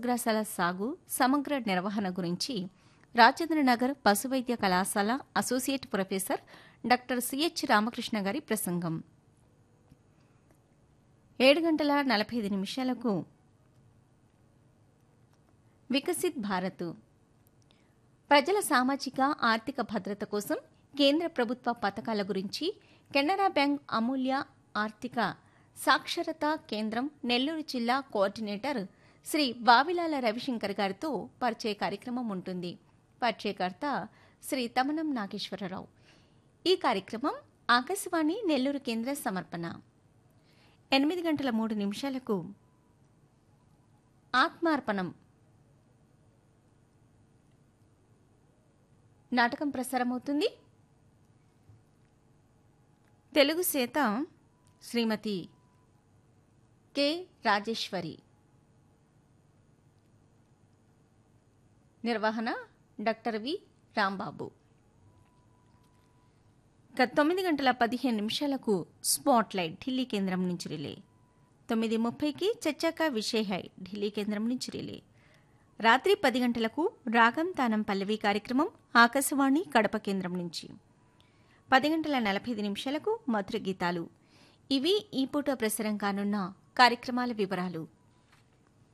పశుగ్రాసాల సాగు సమగ్ర నిర్వహణ గురించి రాజేంద్రనగర్ పశు వైద్య కళాశాల associate professor doctor CH Ramakrishna గారి ప్రసంగం ఏడు గంటల నలభై ఐదు నిమిషాలకు వికసిత్ భారత్ ప్రజల సామాజిక ఆర్థిక భద్రత కోసం కేంద్ర ప్రభుత్వ పథకాల గురించి కెనరా బ్యాంక్ అమూల్య ఆర్థిక సాక్షరతా కేంద్రం నెల్లూరు జిల్లా కోఆర్డినేటర్ శ్రీ వావిలాల రవిశంకర్ గారితో పరిచయ కార్యక్రమం ఉంటుంది పరిచయకర్త శ్రీ తమనం నాగేశ్వరరావు ఈ కార్యక్రమం ఆకాశవాణి నెల్లూరు కేంద్ర సమర్పణ ఎనిమిది గంటల మూడు నిమిషాలకు ఆత్మార్పణం నాటకం ప్రసారమవుతుంది తెలుగు సేత శ్రీమతి కె రాజేశ్వరి నిర్వహణ డాక్టర్ వి రాంబాబు గత తొమ్మిది గంటల పదిహేను నిమిషాలకు స్పాట్లైట్ ఢిల్లీ కేంద్రం నుంచి రిలే తొమ్మిది ముప్పైకి చచ్చాక విషయహై ఢిల్లీ కేంద్రం నుంచి రిలే రాత్రి పది గంటలకు రాగం తానం పల్లవి కార్యక్రమం ఆకాశవాణి కడప కేంద్రం నుంచి పది గంటల నలభై ఐదు నిమిషాలకు మధుర గీతాలు ఇవి ఈ పూట ప్రసారం కానున్న కార్యక్రమాల వివరాలు